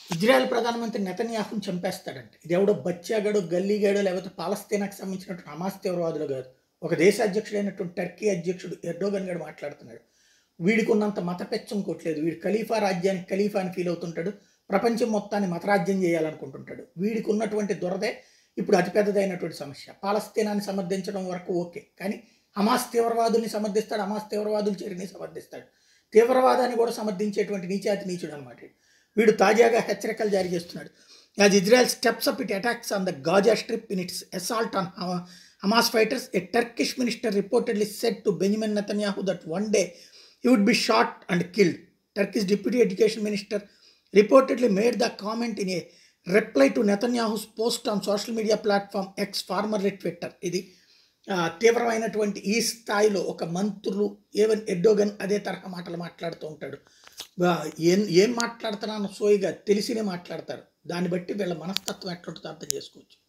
Israel ప్రధానమంత్రి నెతన్యాహుని చంపేస్తాడంట ఇది ఎవడో బచ్చాగాడో గల్లీగాడో లేకపోతే పాలస్తీనాకు సంబంధించినటువంటి హమాస్ తీవ్రవాదులు కాదు ఒక దేశ అధ్యక్షుడైనటువంటి టర్కీ అధ్యక్షుడు ఎర్డోగన్ గడు మాట్లాడుతున్నాడు వీడికి ఉన్నంత మత పెచ్చం కొట్టలేదు వీడు ఖలీఫా రాజ్యానికి ఖలీఫా అని ఫీల్ అవుతుంటాడు ప్రపంచం మొత్తాన్ని మతరాజ్యం చేయాలనుకుంటుంటాడు వీడికి ఉన్నటువంటి దురదే ఇప్పుడు అతిపెద్దదైనటువంటి సమస్య పాలస్తీనాన్ని సమర్థించడం వరకు ఓకే కానీ హమాస్ తీవ్రవాదుల్ని సమర్థిస్తాడు హమాస్ తీవ్రవాదుల చర్యని సమర్థిస్తాడు తీవ్రవాదాన్ని కూడా సమర్థించేటువంటి నీచాతి నీచుడు అనమాట వీడు తాజాగా హెచ్చరికలు జారీ చేస్తున్నాడు as Israel steps up it attacks on the Gaza strip in its assault on Hamas fighters a Turkish minister reportedly said to Benjamin Netanyahu that one day he would be shot and killed. Turkey's deputy education minister reportedly made the comment in a reply to Netanyahu's post on social media platform X, formerly Twitter. ఇది ఆ, తీవ్రమైనటువంటి ఈ స్థాయిలో ఒక మంత్రులు A1 ఎడ్డోగన్ అదే తరహా మాటలు మాట్లాడుతూ ఉంటాడు ఆ, ఏం ఏం మాట్లాడుతున్నానో సోయిగా తెలిసినే మాట్లాడతారు దాన్ని బట్టి వీళ్ళ మనస్తత్వం ఎట్లుంటుందో అర్థం చేసుకోవచ్చు